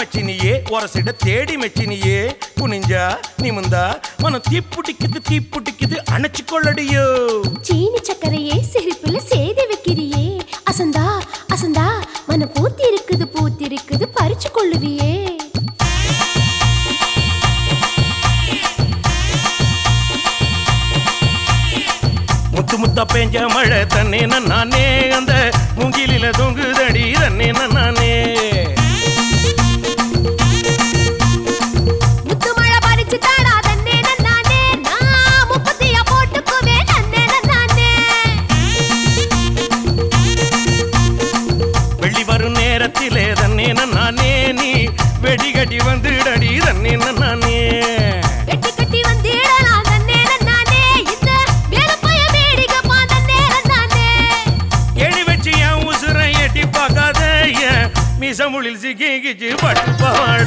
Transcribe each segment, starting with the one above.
மச்சினியே ஒரசிட தேடி மச்சினியே குனிஞ்சா நிமிந்தா மனம் தீப்புட்டிக்குது தீப்புட்டிக்குது அணைச்சு கொள்ளடியோ சீனி சக்கரையே சிரிப்புல சேதி வைக்கிறியே அசந்தா அசந்தா மனம் பூத்தி இருக்குது பூத்தி இருக்குது பறிச்சு கொள்ளுவியே முத்து முத்தா பெஞ்ச மழை தன்னே நானே அந்த மூங்கிலில தொங்குதடி தன்னே நானே முத்து மழை பறிச்சு தாடா தன்னே நானே நான் முப்பத்தியா போட்டுக்குவே தன்னே நானே வெள்ளி வரும் நேரத்திலே தன்னே நானே நீ வெடிகட்டி வந்துடடி தன்னே நானே வெட்டி கட்டி வந்திடலாம் தன்னே நானே இந்த வேலுப்பைய வேடிக்கைப்பா தன்னே நானே எழி வச்சு என் உசுரை எட்டி பார்க்காத என் மிசமுளில் சிக்கிச்சு பட்டு பாட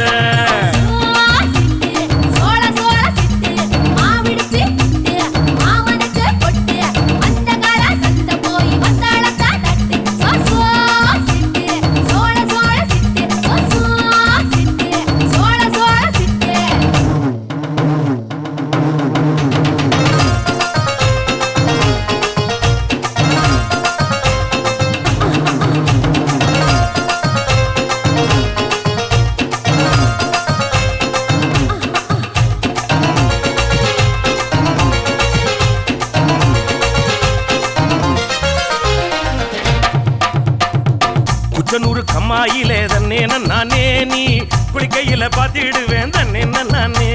சோள சோள சிட்டு மாவிடிச்சு சிட்டு மாமனுக்கு பொட்டு அந்த கால சத்த போய் வந்தாளத்தா தட்டு சோ சோ சிட்டு சோள சோள சிட்டு சோ சோ சிட்டு சோள சோள சிட்டு குச்சனூறு கம்மாயிலே தன்னே நானே நீ குளிக்கையில பாத்திடுவேன் தன்னே நானே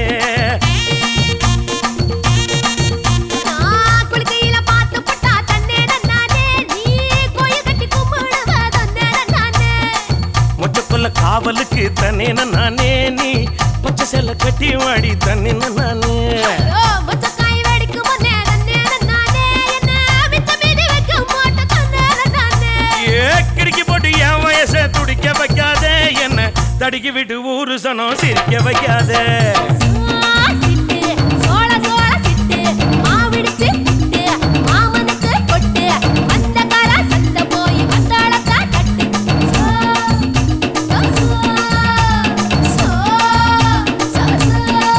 நான் குளிக்கையில பாத்து பட்டா தன்னே நானே நீ கோயில் கட்டி கும்பிடுவ தன்னே நானே மொச்சக்கொல்ல காவலுக்கு தன்னே நானே நீ பச்சை செல்ல கட்டி வாடி தன்னே நானே ஐயோ மொச்சக்காய் வெடிக்கும் முன்னே தன்னே நானே என்ன மிச்ச மீதி வைக்க மாட்ட தன்னே நானே ஏ கிறுக்கி போட்டு என் வயசை துடிக்க வைக்காத என்ன தடுக்கி விட்டு ஊரு சனம் சிரிக்க வைக்காத சிட்டு சோள சோள சிட்டு மாவிடிச்சு சிட்டு மாமனுக்கு பொட்டு அந்த கால சத்த போய் வந்தாளத்தா தட்டு சோ சோ சோ சோ சோ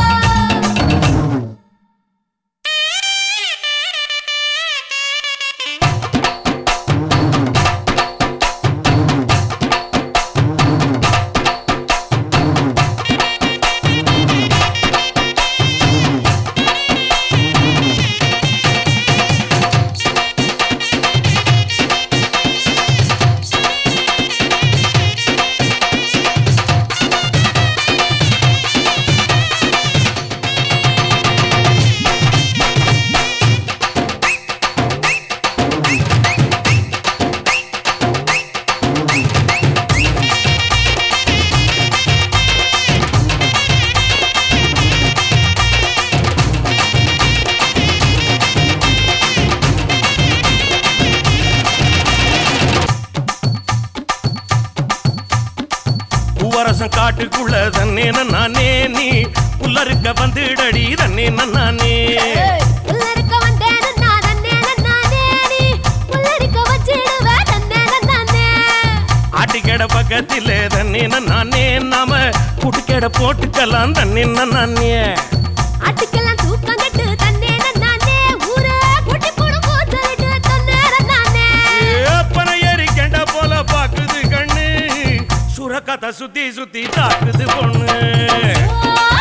பூவரசம் காட்டுக்குள்ள தன்னே நானே நீ புல்லறுக்க வந்துடடி தன்னே நானே புல்லரிக்க வந்தேன் நான் நன்னே நானே நீ புல்லரிக்க வச்சிடுவ நன்னே நானே ஆட்டுக்கடை பக்கத்திலே தன்னே நானே நாம கூட்டுக்கடை போட்டுக்கலாம் தன்னே நானே ஆட்டுக்கெல்லாம் தூக்கம் கட்டு தன்னே நானே ஊரே குட்டி போடு போட்டு தன்னே நானே ஏப்பனை ஏறி கெண்ட போல பாக்குது கண்ணு சுரக்கத்தை சுத்தி சுத்தி தாக்குது பொண்ணு ஓ